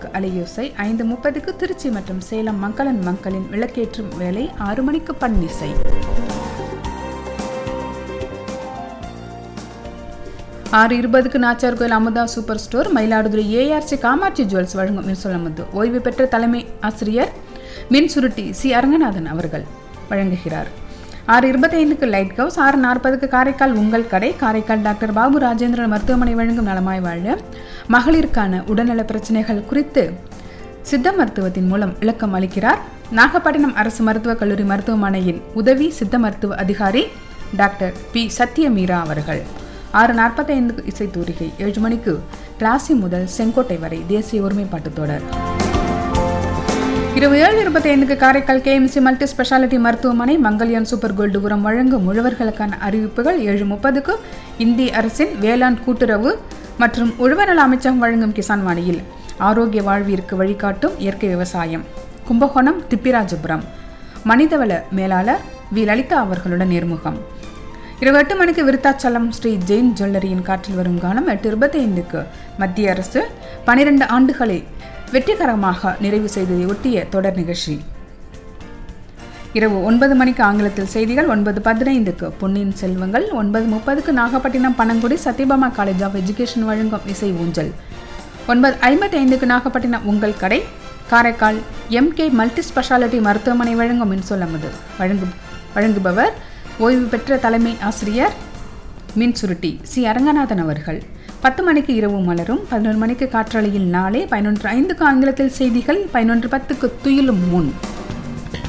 ஐந்துக்கு அலையோசை ஐந்து முப்பதுக்கு திருச்சி மற்றும் சேலம் மக்களன் மக்களின் விளக்கேற்றும் வேலை ஆறு மணிக்கு பன்னிசை ஆறு இருபதுக்கு Nachar Koil Amudha super store Mayiladuthurai ARC Kamatchi jewels வழங்கும் மின்சொல்லமுது ஓய்வு பெற்ற தலைமை ஆசிரியர் மின் சுருட்டி சி அரங்கநாதன் அவர்கள் வழங்குகிறார் ஆறு இருபத்தைந்துக்கு லைட் ஹவுஸ் ஆறு நாற்பதுக்கு காரைக்கால் உங்கள் கடை காரைக்கால் டாக்டர் பாபு ராஜேந்திரன் மருத்துவமனை வழங்கும் நலமாய் வாழ மகளிருக்கான உடல்நல பிரச்சனைகள் குறித்து சித்த மருத்துவத்தின் மூலம் விளக்கம் அளிக்கிறார் நாகப்பட்டினம் அரசு மருத்துவக் கல்லூரி மருத்துவமனையின் உதவி சித்த மருத்துவ அதிகாரி டாக்டர் பி சத்யமீரா அவர்கள் ஆறு நாற்பத்தைந்துக்கு இசை தூரிகை ஏழு மணிக்கு பிளாசி முதல் செங்கோட்டை வரை தேசிய ஒருமைப்பாட்டுத் தொடர் இருபது ஏழு இருபத்தி ஐந்துக்கு காரைக்கால் கேஎம்சி மல்டி ஸ்பெஷாலிட்டி மருத்துவமனை மங்கல்யான் சூப்பர் கோல்டு உரம் வழங்கும் உழவர்களுக்கான அறிவிப்புகள் ஏழு முப்பதுக்கு இந்திய அரசின் வேளாண் கூட்டுறவு மற்றும் உழவநல அமைச்சகம் வழங்கும் கிசான் வாணியில் ஆரோக்கிய வாழ்விற்கு வழிகாட்டும் இயற்கை விவசாயம் கும்பகோணம் திப்பிராஜபுரம் மனிதவள மேலாளர் வி லலிதா அவர்களுடன் நேர்முகம் இருபது எட்டு மணிக்கு விருத்தாச்சலம் ஸ்ரீ ஜெயின் ஜுவல்லரியின் காற்றில் வரும் காலம் எட்டு இருபத்தி ஐந்துக்கு மத்திய அரசு பனிரெண்டு ஆண்டுகளை வெற்றிகரமாக நிறைவு செய்ததை ஒட்டிய தொடர் நிகழ்ச்சி இரவு ஒன்பது மணிக்கு ஆங்கிலத்தில் செய்திகள் ஒன்பது பதினைந்துக்கு பொன்னியின் செல்வங்கள் ஒன்பது முப்பதுக்கு Nagapattinam Panangudi Sathyabama college of education வழங்கும் இசை ஊஞ்சல் ஒன்பது ஐம்பத்தி ஐந்துக்கு நாகப்பட்டினம் உங்கள் கடை காரைக்கால் எம்கே மல்டி ஸ்பெஷாலிட்டி மருத்துவமனை வழங்கும் மின்சொல்லமது வழங்கும் வழங்குபவர் ஓய்வு பெற்ற தலைமை ஆசிரியர் மின் சுருட்டி சி அரங்கநாதன் அவர்கள் பத்து மணிக்கு இரவு மலரும் பதினொரு மணிக்கு காற்றலையில் நாளே பதினொன்று ஐந்துக்கு ஆங்கிலத்தில் செய்திகள் பதினொன்று பத்துக்கு துயிலும் முன்